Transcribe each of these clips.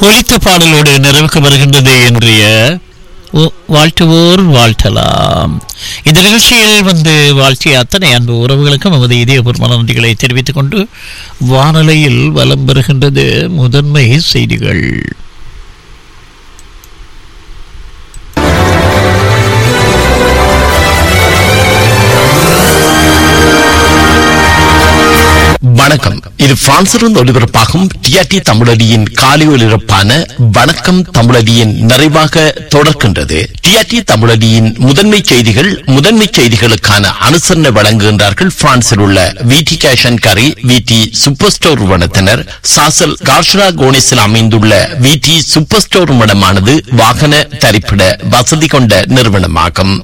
ஒலித்த பாடலோடு நிறைவுக்கு வருகின்றது இன்றைய ஒ- வாழ்த்துவோர் வாழ்த்தலாம் இந்த நிகழ்ச்சியில் வந்து வாழ்த்திய அத்தனை அன்பு உறவுகளுக்கும் நமது இதயபூர்வமான நன்றிகளை தெரிவித்துக் கொண்டு வானொலியில் வலம் பெறுகின்றது முதன்மை செய்திகள் வணக்கம் இது பிரான்சிலிருந்து ஒலிபரப்பாகும் டிஆர்டி தமிழடியின் காலை ஒலிபரப்பான வணக்கம் தமிழடியின் நிறைவாக தொடர்கின்றது டிஆர்டி தமிழடியின் முதன்மை செய்திகள் முதன்மை செய்திகளுக்கான அனுசரணை வழங்குகின்றார்கள் பிரான்சில் உள்ள விடி கேஷன் கரி விடி சூப்பர் ஸ்டோர் நிறுவனத்தினர் சாசல் கார்ஷரா கோனிஸில் அமைந்துள்ள விடி சூப்பர் ஸ்டோர் நிறுவனமானது வாகன தரிப்பிட வசதி கொண்ட நிறுவனமாகும்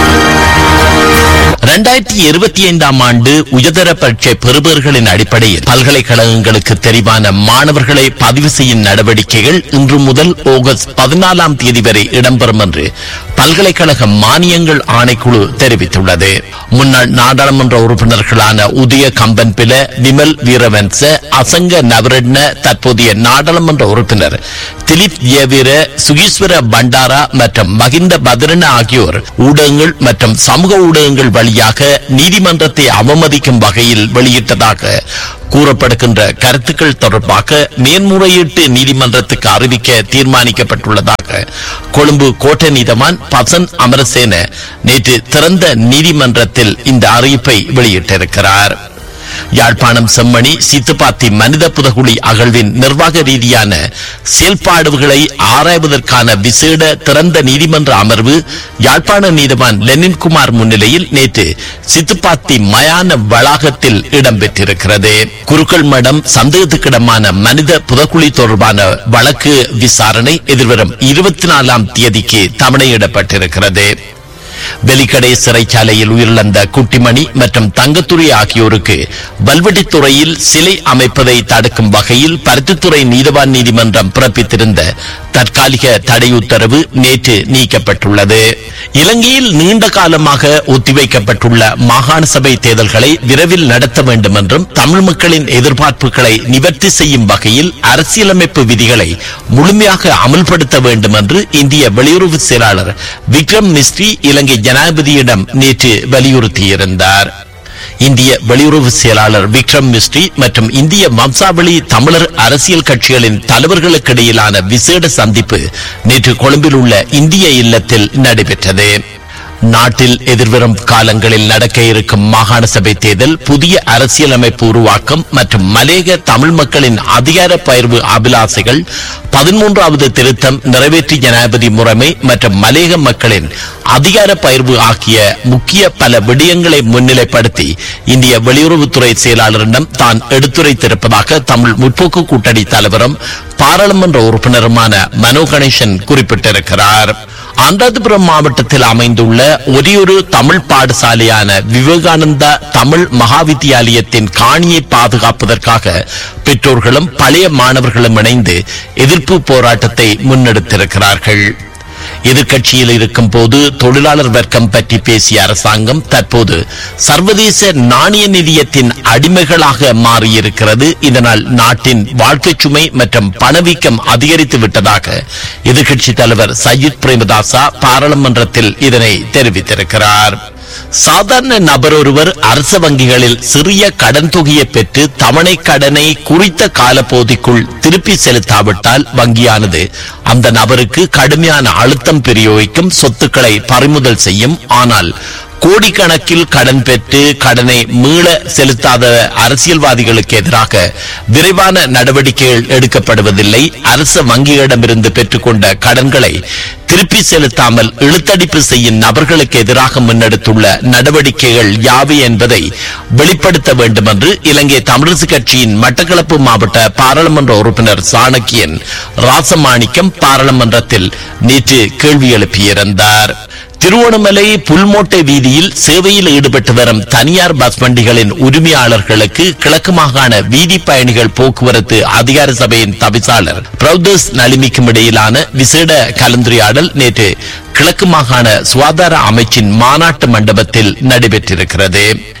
இரண்டாயிரத்தி இருபத்தி ஐந்தாம் ஆண்டு உயர்தர பரீட்சை பெறுபவர்களின் அடிப்படையில் பல்கலைக்கழகங்களுக்கு தெரிவான மாணவர்களை பதிவு செய்யும் நடவடிக்கைகள் இன்று முதல் ஆகஸ்ட் பதினாலாம் தேதி வரை இடம்பெறும் என்று பல்கலைக்கழக மானியங்கள் ஆணைக்குழு தெரிவித்துள்ளது முன்னாள் நாடாளுமன்ற உறுப்பினர்களான உதய கம்பன்பில விமல் வீரவன்ச அசங்க நவரட்ன தற்போதைய நாடாளுமன்ற உறுப்பினர் திலீப் ஏவீர சுகீஸ்வர பண்டாரா மற்றும் மகிந்த பத்ரன ஆகியோர் ஊடகங்கள் மற்றும் சமூக ஊடகங்கள் வழியாக நீதிமன்றத்தை அவமதிக்கும் வகையில் வெளியிட்டதாக கூறப்படுகின்ற கருத்துக்கள் தொடர்பாக மேன்முறையீட்டு நீதிமன்றத்துக்கு அறிவிக்க தீர்மானிக்கப்பட்டுள்ளதாக கொழும்பு கோட்டை நீதவான் பசன் அமரசேன நேற்று திறந்த நீதிமன்றத்தில் இந்த அறிவிப்பை வெளியிட்டிருக்கிறார் யாழ்ப்பாணம் செம்மணி சித்துப்பாத்தி மனித புதகுழி அகழ்வின் நிர்வாக ரீதியான செயல்பாடுகளை ஆராய்வதற்கான விசேட திறந்த நீதிமன்ற அமர்வு யாழ்ப்பாண நீதிவான் லெனின்குமார் முன்னிலையில் நேற்று சித்துப்பாத்தி மயான வளாகத்தில் இடம்பெற்றிருக்கிறது குருக்கள் மடம் சந்தேகத்துக்கிடமான மனித புதகுழி தொடர்பான வழக்கு விசாரணை எதிர்வரும் இருபத்தி நாலாம் தேதிக்கு தவணையிடப்பட்டிருக்கிறது வெலிக்கடை சிறைச்சாலையில் உயிரிழந்த குட்டிமணி மற்றும் தங்கத்துறை ஆகியோருக்கு வல்வெட்டித்துறையில் சிலை அமைப்பதை தடுக்கும் வகையில் பருத்தித்துறை நீதவான் நீதிமன்றம் பிறப்பித்திருந்த தற்காலிக தடை உத்தரவு நேற்று நீக்கப்பட்டுள்ளது இலங்கையில் நீண்ட காலமாக ஒத்திவைக்கப்பட்டுள்ள மாகாண சபை தேர்தல்களை விரைவில் நடத்த வேண்டும் என்றும் தமிழ் மக்களின் எதிர்பார்ப்புகளை நிவர்த்தி செய்யும் வகையில் அரசியலமைப்பு விதிகளை முழுமையாக அமல்படுத்த வேண்டும் என்று இந்திய வெளியுறவு செயலாளர் விக்ரம் மிஸ்ரி இலங்கை ஜனாதிபதியிடம் நேற்று வலியுறுத்தியிருந்தார் இந்திய வெளியுறவு செயலாளர் விக்ரம் மிஸ்ரி மற்றும் இந்திய வம்சாவளி தமிழர் அரசியல் கட்சிகளின் தலைவர்களுக்கு இடையிலான விசேட சந்திப்பு நேற்று கொழும்பில் உள்ள இந்திய இல்லத்தில் நடைபெற்றது நாட்டில் எதிர்வரும் காலங்களில் நடக்க இருக்கும் மாகாண சபை தேர்தல் புதிய அரசியலமைப்பு உருவாக்கம் மற்றும் மலேக தமிழ் மக்களின் அதிகார பயிர்வு அபிலாசைகள் பதிமூன்றாவது திருத்தம் நிறைவேற்றி ஜனாதிபதி முறைமை மற்றும் மலேக மக்களின் அதிகார பயிர்வு ஆகிய முக்கிய பல விடயங்களை முன்னிலைப்படுத்தி இந்திய வெளியுறவுத்துறை செயலாளரிடம் தான் எடுத்துரைத்திருப்பதாக தமிழ் முற்போக்கு கூட்டணி தலைவரும் பாராளுமன்ற உறுப்பினருமான மனோ கணேசன் குறிப்பிட்டிருக்கிறார் அனுராதபுரம் மாவட்டத்தில் அமைந்துள்ள ஒரேயொரு தமிழ் பாடசாலையான விவேகானந்தா தமிழ் மகாவித்தியாலயத்தின் காணியை பாதுகாப்பதற்காக பெற்றோர்களும் பழைய மாணவர்களும் இணைந்து எதிர்ப்பு போராட்டத்தை முன்னெடுத்திருக்கிறார்கள் எதிர்க்கட்சியில் இருக்கும் போது தொழிலாளர் வர்க்கம் பற்றி பேசிய அரசாங்கம் தற்போது சர்வதேச நாணய நிதியத்தின் அடிமைகளாக மாறியிருக்கிறது இதனால் நாட்டின் வாழ்க்கை சுமை மற்றும் பணவீக்கம் அதிகரித்து விட்டதாக எதிர்க்கட்சி தலைவர் சையீத் பிரேமதாசா பாராளுமன்றத்தில் இதனை தெரிவித்திருக்கிறார் சாதாரண நபர் ஒருவர் அரசு வங்கிகளில் சிறிய கடன் தொகையை பெற்று தவணை கடனை குறித்த காலப்பகுதிக்குள் திருப்பி செலுத்தாவிட்டால் வங்கியானது அந்த நபருக்கு கடுமையான அழுத்தம் பிரயோகிக்கும் சொத்துக்களை பறிமுதல் செய்யும் ஆனால் கோடிக்கணக்கில் கடன் பெற்று கடனை மீள செலுத்தாத அரசியல்வாதிகளுக்கு எதிராக விரைவான நடவடிக்கைகள் எடுக்கப்படுவதில்லை அரசு வங்கிகளிடமிருந்து பெற்றுக்கொண்ட கடன்களை திருப்பி செலுத்தாமல் இழுத்தடிப்பு செய்யும் நபர்களுக்கு எதிராக முன்னெடுத்துள்ள நடவடிக்கைகள் யாவை என்பதை வெளிப்படுத்த வேண்டும் என்று இலங்கை தமிழரசு கட்சியின் மட்டக்களப்பு மாவட்ட பாராளுமன்ற உறுப்பினர் சாணக்கியன் ராசமாணிக்கம் பாராளுமன்றத்தில் நேற்று கேள்வி எழுப்பியிருந்தார் திருவோணமலை புல்மோட்டை வீதியில் சேவையில் ஈடுபட்டு வரும் தனியார் பஸ் வண்டிகளின் உரிமையாளர்களுக்கு கிழக்கு மாகாண வீதி பயணிகள் போக்குவரத்து அதிகார சபையின் தவிசாளர் பிரௌதஸ் நளிமிக்கும் இடையிலான விசேட கலந்துரையாடல் நேற்று கிழக்கு மாகாண சுகாதார அமைச்சின் மாநாட்டு மண்டபத்தில் நடைபெற்றிருக்கிறது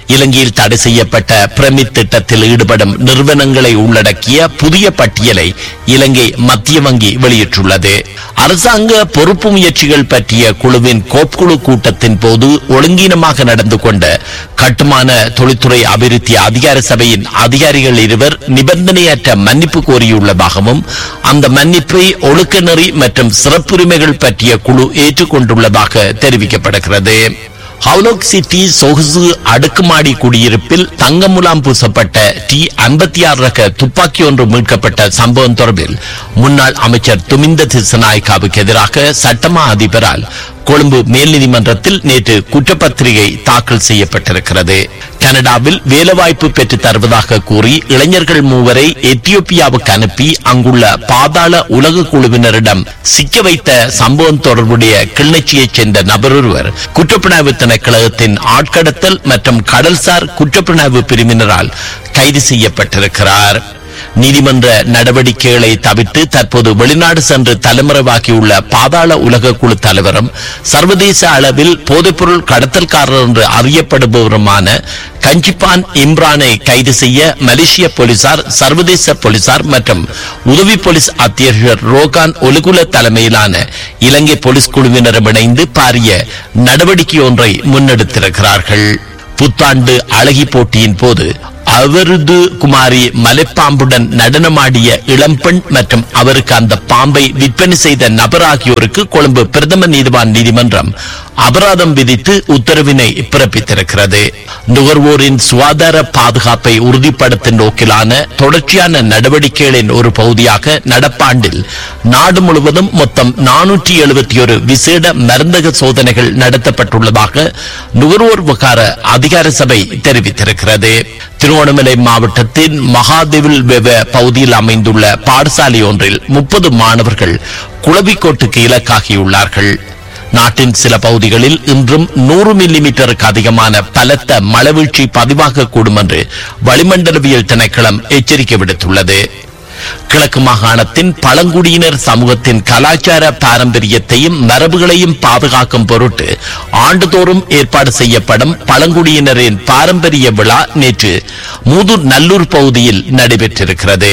இலங்கையில் தடை செய்யப்பட்ட பிரமித் திட்டத்தில் ஈடுபடும் நிறுவனங்களை உள்ளடக்கிய புதிய பட்டியலை இலங்கை மத்திய வங்கி வெளியிட்டுள்ளது அரசாங்க பொறுப்பு முயற்சிகள் பற்றிய குழுவின் கோப்புக்குழு கூட்டத்தின் போது ஒழுங்கீனமாக நடந்து கொண்ட கட்டுமான தொழில்துறை அபிவிருத்தி அதிகார சபையின் அதிகாரிகள் இருவர் நிபந்தனையற்ற மன்னிப்பு கோரியுள்ளதாகவும் அந்த மன்னிப்பை ஒழுக்க நெறி மற்றும் சிறப்புரிமைகள் பற்றிய குழு ஏற்றுக்கொண்டுள்ளதாக தெரிவிக்கப்படுகிறது ஹவுலோக் சிட்டி சொகுசு அடுக்குமாடி குடியிருப்பில் தங்க முலாம் பூசப்பட்ட டி ஐம்பத்தி ஆறு ரக துப்பாக்கி ஒன்று மீட்கப்பட்ட சம்பவம் தொடர்பில் முன்னாள் அமைச்சர் துமிந்த திசநாயக்காவுக்கு எதிராக சட்டமா அதிபரால் கொழும்பு மேல் நீதிமன்றத்தில் நேற்று குற்றப்பத்திரிகை தாக்கல் செய்யப்பட்டிருக்கிறது கனடாவில் வேலைவாய்ப்பு பெற்று தருவதாக கூறி இளைஞர்கள் மூவரை எத்தியோப்பியாவுக்கு அனுப்பி அங்குள்ள பாதாள உலக குழுவினரிடம் சிக்க வைத்த சம்பவம் தொடர்புடைய கிளிநொச்சியைச் சேர்ந்த நபர் ஒருவர் குற்றப்புலனாய்வு திணைக்களத்தின் ஆட்கடத்தல் மற்றும் கடல்சார் குற்றப்புலனாய்வு பிரிவினரால் கைது செய்யப்பட்டிருக்கிறார் நீதிமன்ற நடவடிக்கைகளை தவிர்த்து தற்போது வெளிநாடு சென்று தலைமறைவாகியுள்ள பாதாள உலக குழு தலைவரும் சர்வதேச அளவில் போதைப்பொருள் கடத்தல்காரர் என்று அறியப்படுபவருமான கஞ்சிப்பான் இம்ரானை கைது செய்ய மலேசிய போலீசார் சர்வதேச போலீசார் மற்றும் உதவி போலீஸ் அத்தியட்சர் ரோகான் ஒலுகுல தலைமையிலான இலங்கை போலீஸ் குழுவினரும் இணைந்து பாரிய நடவடிக்கை ஒன்றை முன்னெடுத்திருக்கிறார்கள் புத்தாண்டு அழகி போட்டியின் போது அவரது குமாரி மலைப்பாம்புடன் நடனமாடிய இளம்பெண் மற்றும் அவருக்கு அந்த பாம்பை விற்பனை செய்த நபர் ஆகியோருக்கு கொழும்பு பிரதம நீதிவான் நீதிமன்றம் அபராதம் விதித்து உத்தரவினை பிறப்பித்திருக்கிறது நுகர்வோரின் சுகாதார பாதுகாப்பை உறுதிப்படுத்தும் நோக்கிலான தொடர்ச்சியான நடவடிக்கைகளின் ஒரு பகுதியாக நடப்பாண்டில் நாடு முழுவதும் மொத்தம் நானூற்றி எழுபத்தி ஒரு விசேட மருந்தக சோதனைகள் நடத்தப்பட்டுள்ளதாக நுகர்வோர் விவகார அதிகார சபை தெரிவித்திருக்கிறது திருவண்ணாமலை மாவட்டத்தின் மகாதேவில் வெவ பகுதியில் அமைந்துள்ள பாடசாலை ஒன்றில் முப்பது மாணவர்கள் குளவிக்கோட்டுக்கு இலக்காகியுள்ளார்கள் நாட்டின் சில பகுதிகளில் இன்றும் நூறு மில்லி மீட்டருக்கு அதிகமான பலத்த மழவீழ்ச்சி பதிவாகக்கூடும் என்று வளிமண்டலவியல் திணைக்களம் எச்சரிக்கை விடுத்துள்ளது கிழக்கு மாகாணத்தின் பழங்குடியினர் சமூகத்தின் கலாச்சார பாரம்பரியத்தையும் மரபுகளையும் பாதுகாக்கும் பொருட்டு ஆண்டுதோறும் ஏற்பாடு செய்யப்படும் பழங்குடியினரின் பாரம்பரிய விழா நேற்று மூதூர் நல்லூர் பகுதியில் நடைபெற்றிருக்கிறது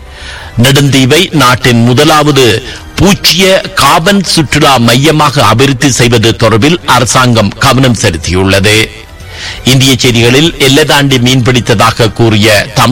நெடுந்தீவை நாட்டின் முதலாவது பூச்சிய காபன் சுற்றுலா மையமாக அபிவிருத்தி செய்வது தொடர்பில் அரசாங்கம் கவனம் செலுத்தியுள்ளது இந்திய செய்திகளில் எல்லை தாண்டி மீன்பிடித்ததாக கூறிய தமிழ்